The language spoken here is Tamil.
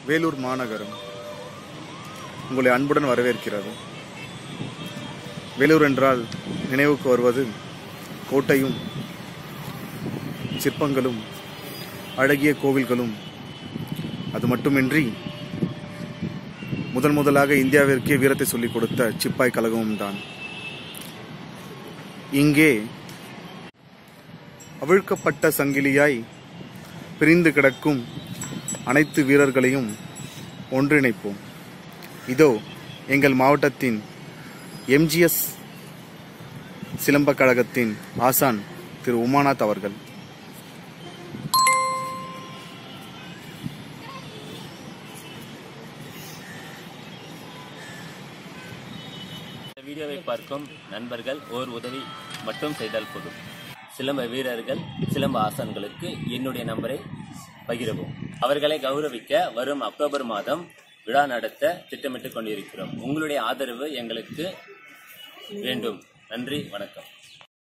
வேலூர் மாநகரம் உங்களை அன்புடன் வரவேற்கிறது வேலூர் என்றால் நினைவுக்கு வருவது கோட்டையும் சிற்பங்களும் அழகிய கோவில்களும் அது மட்டுமின்றி முதன் முதலாக இந்தியாவிற்கே வீரத்தை சொல்லிக் கொடுத்த சிப்பாய் கழகமும் தான் இங்கே அவிழ்க்கப்பட்ட சங்கிலியாய் பிரிந்து கிடக்கும் அனைத்து வீரர்களையும் ஒன்றிணைப்போம் இதோ எங்கள் மாவட்டத்தின் எம்ஜிஎஸ் சிலம்பக் கழகத்தின் ஆசான் திரு உமாநாத் அவர்கள் இந்த வீடியோவை பார்க்கும் நண்பர்கள் ஓர் உதவி மட்டும் செய்தால் போதும் சிலம்ப வீரர்கள் சிலம்ப ஆசான்களுக்கு என்னுடைய நம்பரை பகிரவும் அவர்களை கௌரவிக்க வரும் அக்டோபர் மாதம் விழா நடத்த திட்டமிட்டுக் கொண்டிருக்கிறோம் உங்களுடைய ஆதரவு எங்களுக்கு வேண்டும் நன்றி வணக்கம்